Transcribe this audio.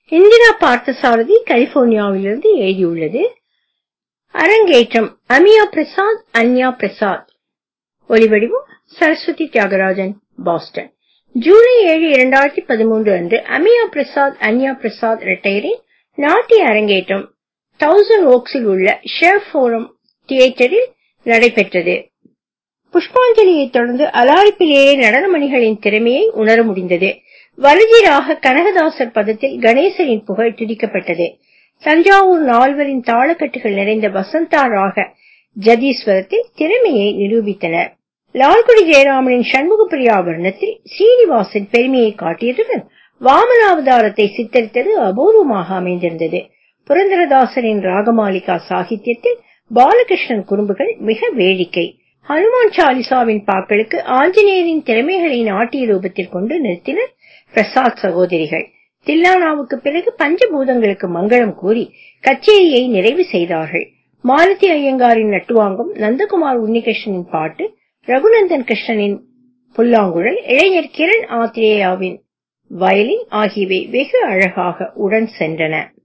இந்திரா பார்த்தசாரதி கலிபோர்னியாவிலிருந்து எழுதியுள்ளது அரங்கேற்றம் அமியா பிரசாத் அன்யா பிரசாத் ஒலிவடிவம் சரஸ்வதி தியாகராஜன் பாஸ்டன் ஜூலை ஏழு இரண்டாயிரத்தி பதிமூன்று அன்று அமியா பிரசாத் அன்யா பிரசாத் இரட்டையரின் நாட்டிய அரங்கேற்றம் தௌசண்ட் ஓக்ஸில் உள்ள ஷேர் ஃபோரம் தியேட்டரில் நடைபெற்றது புஷ்பாஞ்சலியை தொடர்ந்து அலாரிப்பிலேயே நடனமணிகளின் திறமையை உணர முடிந்தது வலஜிராக கனகதாசர் பதத்தில் கணேசரின் புகழ் துதிக்கப்பட்டது தஞ்சாவூர் நால்வரின் தாளக்கட்டுகள் நிறைந்த வசந்தா ராக ஜதீஸ்வரத்தில் திறமையை நிரூபித்தனர் லால்குடி ஜெயராமனின் சண்முகப்பிரியா வர்ணத்தில் சீனிவாசன் பெருமையை காட்டியதுடன் வாமனாவதாரத்தை சித்தரித்தது அபூர்வமாக அமைந்திருந்தது புரந்தரதாசரின் ராகமாலிகா சாகித்யத்தில் பாலகிருஷ்ணன் குறும்புகள் மிக வேடிக்கை ஹனுமான் சாலிசாவின் பாக்களுக்கு ஆஞ்சநேயரின் திறமைகளை நாட்டிய ரூபத்தில் கொண்டு நிறுத்தினர் பிரசாத் சகோதரிகள் தில்லானாவுக்கு பிறகு பஞ்சபூதங்களுக்கு மங்களம் கூறி கச்சேரியை நிறைவு செய்தார்கள் மாலதி ஐயங்காரின் நட்டுவாங்கம் நந்தகுமார் உன்னிகிருஷ்ணனின் பாட்டு ரகுநந்தன் கிருஷ்ணனின் புல்லாங்குழல் இளைஞர் கிரண் ஆத்ரேயாவின் வயலின் ஆகியவை வெகு அழகாக உடன் சென்றன